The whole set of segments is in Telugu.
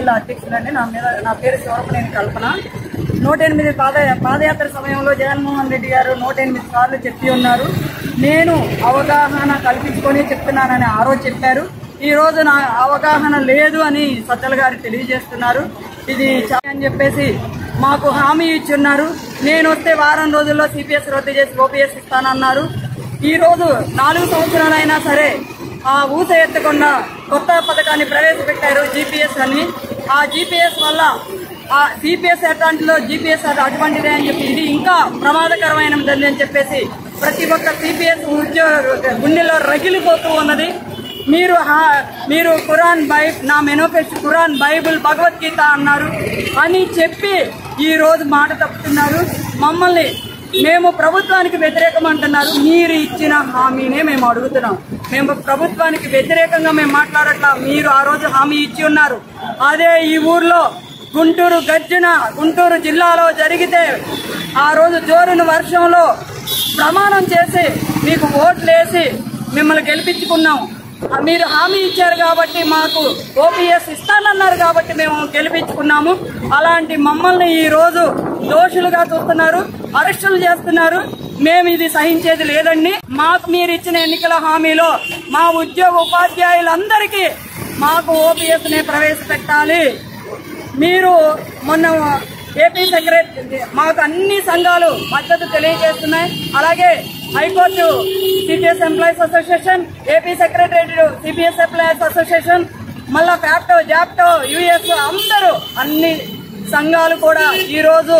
జిల్లా అధ్యక్షులండి నా మీద నా పేరు శివరపనేని కల్పన నూట ఎనిమిది పాద పాదయాత్ర సమయంలో జగన్మోహన్ రెడ్డి గారు నూట ఎనిమిది సార్లు చెప్పి ఉన్నారు నేను అవగాహన కల్పించుకొని చెప్తున్నానని ఆ రోజు చెప్పారు ఈ రోజు నా అవగాహన లేదు అని సజ్జల గారు తెలియజేస్తున్నారు ఇది చా- అని చెప్పేసి మాకు హామీ ఇచ్చున్నారు నేను వస్తే వారం రోజుల్లో సిపిఎస్ రద్దు చేసి ఓపీఎస్ ఇస్తానన్నారు ఈ రోజు నాలుగు సంవత్సరాలైనా సరే ఆ ఊస ఎత్తకుండా కొత్త పథకాన్ని ప్రవేశపెట్టారు జీపీఎస్ అని ఆ జీపీఎస్ వల్ల ఆ సిపిఎస్ అట్లాంటిలో జీపీఎస్ అటువంటిదే అని చెప్పి ఇది ఇంకా ప్రమాదకరమైనది అని చెప్పేసి ప్రతి ఒక్క సిపిఎస్ ఉద్యోగ గుండెలో రగిలిపోతూ ఉన్నది మీరు హా- మీరు ఖురాన్ బై నా మెనోఫెస్ట్ ఖురాన్ బైబిల్ భగవద్గీత అన్నారు అని చెప్పి ఈ రోజు మాట తప్పుతున్నారు మమ్మల్ని మేము ప్రభుత్వానికి వ్యతిరేకం అంటున్నారు మీరు ఇచ్చిన హామీనే మేము అడుగుతున్నాం మేము ప్రభుత్వానికి వ్యతిరేకంగా మేము మాట్లాడట్లా మీరు ఆ రోజు హామీ ఇచ్చి ఉన్నారు అదే ఈ ఊర్లో గుంటూరు గర్జన గుంటూరు జిల్లాలో జరిగితే ఆ రోజు జోరున వర్షంలో ప్రమాణం చేసి మీకు ఓట్లు వేసి మిమ్మల్ని గెలిపించుకున్నాం ఆ మీరు హామీ ఇచ్చారు కాబట్టి మాకు ఓపీఎస్ ఇస్తానన్నారు కాబట్టి మేము గెలిపించుకున్నాము అలాంటి మమ్మల్ని ఈ రోజు దోషులుగా చూస్తున్నారు అరెస్టులు చేస్తున్నారు మేము ఇది సహించేది లేదండి మాకు మీరు ఇచ్చిన ఎన్నికల హామీలో మా ఉద్యోగ ఉపాధ్యాయులందరికీ మాకు ఓపీఎస్ నే ప్రవేశపెట్టాలి మీరు మొన్న ఏపీ సెక్రటరీ మాకు అన్ని సంఘాలు మద్దతు తెలియజేస్తున్నాయి అలాగే high court CPS employees association AP secretariat CPS employees association మళ్ళా ఫ్యాప్టో జాప్టో యుఎస్ అందరూ అన్ని సంఘాలు కూడా ఈరోజు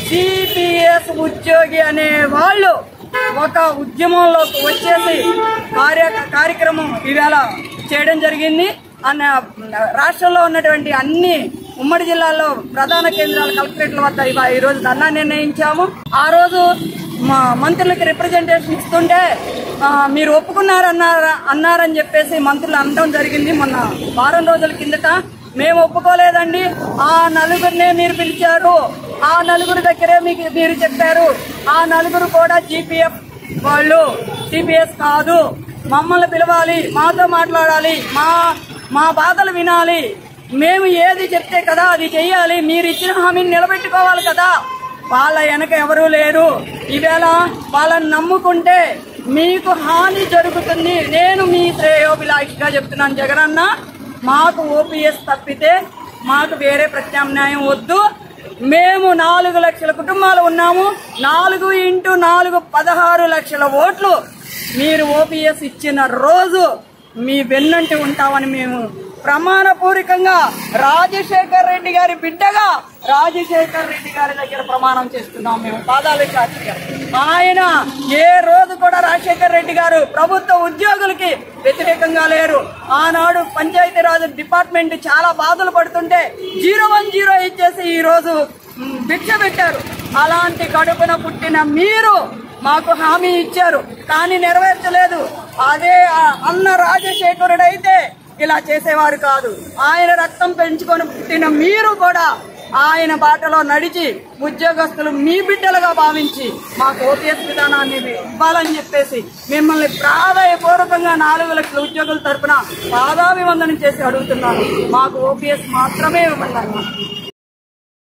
సిపిఎస్ ఉద్యోగి అనే వాళ్ళు ఒక ఉద్యమంలోకి వచ్చేసి కార్య కార్యక్రమం ఈవేళ చేయడం జరిగింది అన్న రాష్ట్రంలో ఉన్నటువంటి అన్ని ఉమ్మడి జిల్లాల్లో ప్రధాన కేంద్రాల కలెక్టరేట్ల వద్ద ఇవా ఈ రోజు ధర్నా నిర్ణయించాము ఆ రోజు మా మంత్రులకి రిప్రజెంటేషన్ ఇస్తుంటే ఆ, మీరు ఒప్పుకున్నారన్నారా అన్నారని చెప్పేసి మంత్రులు అనడం జరిగింది మొన్న వారం రోజుల కిందట మేము ఒప్పుకోలేదండి ఆ నలుగురినే మీరు పిలిచారు ఆ నలుగురు దగ్గరే మీకు మీరు చెప్పారు ఆ నలుగురు కూడా జీపీఎఫ్ వాళ్ళు సిపిఎస్ కాదు మమ్మల్ని పిలవాలి మాతో మాట్లాడాలి మా మా బాధలు వినాలి మేము ఏది చెప్తే కదా అది చెయ్యాలి మీరు ఇచ్చిన హామీని నిలబెట్టుకోవాలి కదా వాళ్ళ వెనక ఎవరూ లేరు ఈవేళ వాళ్ళని నమ్ముకుంటే మీకు హాని జరుగుతుంది నేను మీ శ్రేయోభిలాషిగా చెప్తున్నాను జగనన్న మాకు ఓపీఎస్ తప్పితే మాకు వేరే ప్రత్యామ్నాయం వద్దు మేము నాలుగు లక్షల కుటుంబాలు ఉన్నాము నాలుగు ఇంటూ నాలుగు పదహారు లక్షల ఓట్లు మీరు ఓపీఎస్ ఇచ్చిన రోజు మీ వెన్నంటి ఉంటామని మేము ప్రమాణపూర్వకంగా రాజశేఖర్ రెడ్డి గారి బిడ్డగా రాజశేఖర్ రెడ్డి గారి దగ్గర ప్రమాణం చేస్తున్నాం మేము పాదాలు సాక్షిగా ఆయన ఏ రోజు కూడా రాజశేఖర్ రెడ్డి గారు ప్రభుత్వ ఉద్యోగులకి వ్యతిరేకంగా లేరు ఆనాడు పంచాయతీరాజ్ డిపార్ట్మెంట్ చాలా బాధలు పడుతుంటే జీరో వన్ జీరో ఇచ్చేసి ఈ రోజు మ్, భిక్ష పెట్టారు అలాంటి కడుపున పుట్టిన మీరు మాకు హామీ ఇచ్చారు కానీ నెరవేర్చలేదు అదే ఆ అన్న రాజశేఖరుడు అయితే ఇలా చేసేవారు కాదు ఆయన రక్తం పెంచుకొని పుట్టిన మీరు కూడా ఆయన బాటలో నడిచి ఉద్యోగస్తులు మీ బిడ్డలుగా భావించి మాకు ఓపీఎస్ విధానాన్ని ఇవ్వాలని చెప్పేసి మిమ్మల్ని ప్రాధాయపూర్వకంగా నాలుగు లక్షల ఉద్యోగుల తరపున పాదాభివందనం చేసి అడుగుతున్నాను మాకు ఓపీఎస్ మాత్రమే ఇవ్వండి అన్న